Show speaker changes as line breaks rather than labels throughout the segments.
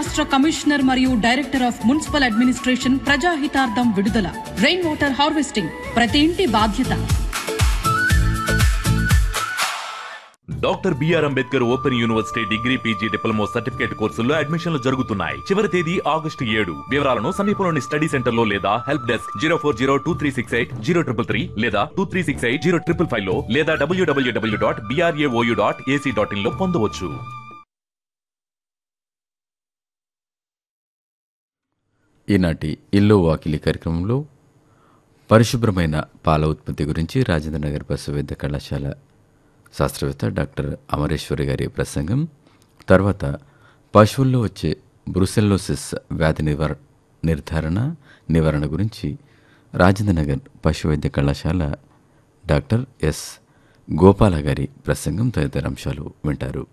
రాష్ట్ర కమిషనర్ మరియు director of municipal administration ప్రజాహితార్థం విడుదల రెయిన్ వాటర్ హార్వెస్టింగ్ ప్రతి ఇంటి బాధ్యత
doctor BR Ambedkar open university degree PG diploma certificate కోర్సుల్లో అడ్మిషన్లు జరుగుతున్నాయి చివరి తేదీ ఆగస్టు ఏడు వివరాలను సమీపంలోని స్టడీ సెంటర్ లో లేదా help desk zero four zero two three six eight zero triple three లేదా two three six eight zero triple five లో లేదా W W W dot B R A O U dot A C dot in లో పొందవచ్చు
ఈనాటి ఇల్లు వాకిలి కార్యక్రమంలో పరిశుభ్రమైన పాల ఉత్పత్తి గురించి రాజేంద్ర నగర్ పశువైద్య కళాశాల శాస్త్రవేత్త డాక్టర్ అమరేశ్వరి గారి ప్రసంగం తర్వాత పశువుల్లో వచ్చే బ్రుసెల్లోసిస్ వ్యాధి నివార నిర్ధారణ నివారణ గురించి రాజేంద్ర నగర్ పశువైద్య కళాశాల డాక్టర్ ఎస్ గోపాల గారి ప్రసంగం తదితర అంశాలు వింటారు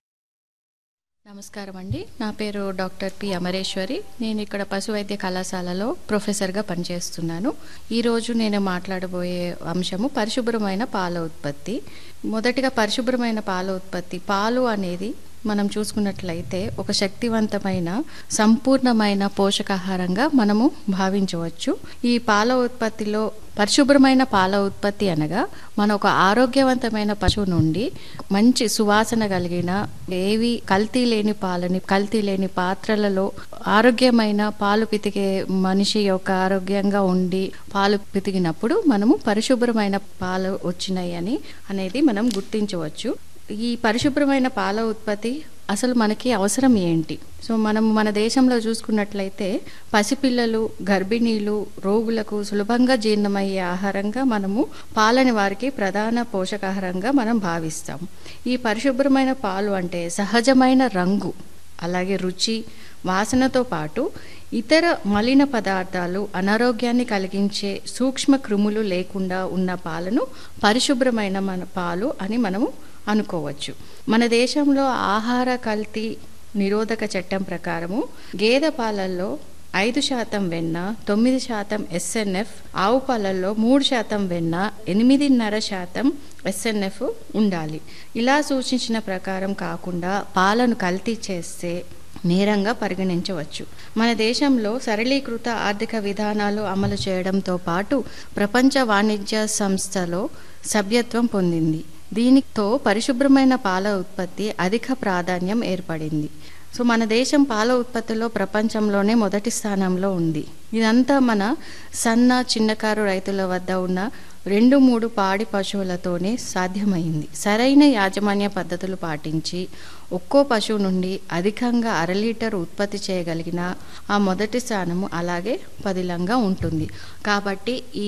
నమస్కారం అండి నా పేరు డాక్టర్ పి అమరేశ్వరి నేను ఇక్కడ పశు వైద్య కళాశాలలో ప్రొఫెసర్గా పనిచేస్తున్నాను ఈరోజు నేను మాట్లాడబోయే అంశము పరిశుభ్రమైన పాల ఉత్పత్తి మొదటిగా పరిశుభ్రమైన పాల ఉత్పత్తి పాలు అనేది మనం చూసుకున్నట్లయితే ఒక శక్తివంతమైన సంపూర్ణమైన పోషకాహారంగా మనము భావించవచ్చు ఈ పాల ఉత్పత్తిలో పరిశుభ్రమైన పాల ఉత్పత్తి అనగా మన ఒక ఆరోగ్యవంతమైన పశువు నుండి మంచి సువాసన కలిగిన ఏవి కల్తీ లేని పాలని కల్తీ లేని పాత్రలలో ఆరోగ్యమైన పాలు పితికే మనిషి యొక్క ఆరోగ్యంగా ఉండి పాలు పితికినప్పుడు మనము పరిశుభ్రమైన పాలు వచ్చినాయి అని అనేది మనం గుర్తించవచ్చు ఈ పరిశుభ్రమైన పాల ఉత్పత్తి అసలు మనకి అవసరం ఏంటి సో మనం మన దేశంలో చూసుకున్నట్లయితే పసిపిల్లలు గర్భిణీలు రోగులకు సులభంగా జీర్ణమయ్యే ఆహారంగా మనము పాలని వారికి ప్రధాన పోషకాహారంగా మనం భావిస్తాం ఈ పరిశుభ్రమైన పాలు అంటే సహజమైన రంగు అలాగే రుచి వాసనతో పాటు ఇతర మలిన పదార్థాలు అనారోగ్యాన్ని కలిగించే సూక్ష్మ క్రిములు లేకుండా ఉన్న పాలను పరిశుభ్రమైన మన పాలు అని మనము అనుకోవచ్చు మన దేశంలో ఆహార కల్తీ నిరోధక చట్టం ప్రకారము గేదె పాలల్లో ఐదు శాతం వెన్న తొమ్మిది శాతం ఎస్ఎన్ఎఫ్ ఆవు పాలల్లో మూడు శాతం వెన్న ఎనిమిదిన్నర శాతం ఎస్ఎన్ఎఫ్ ఉండాలి ఇలా సూచించిన ప్రకారం కాకుండా పాలను కల్తీ చేస్తే నేరంగా పరిగణించవచ్చు మన దేశంలో సరళీకృత ఆర్థిక విధానాలు అమలు చేయడంతో పాటు ప్రపంచ వాణిజ్య సంస్థలో సభ్యత్వం పొందింది దీనితో పరిశుభ్రమైన పాల ఉత్పత్తి అధిక ప్రాధాన్యం ఏర్పడింది సో మన దేశం పాల ఉత్పత్తిలో ప్రపంచంలోనే మొదటి స్థానంలో ఉంది ఇదంతా మన సన్న చిన్నకారు రైతుల వద్ద ఉన్న రెండు మూడు పాడి పశువులతోనే సాధ్యమైంది సరైన యాజమాన్య పద్ధతులు పాటించి ఒక్కో పశువు నుండి అధికంగా అర లీటర్ ఉత్పత్తి చేయగలిగిన ఆ మొదటి స్థానము అలాగే పదిలంగా ఉంటుంది కాబట్టి ఈ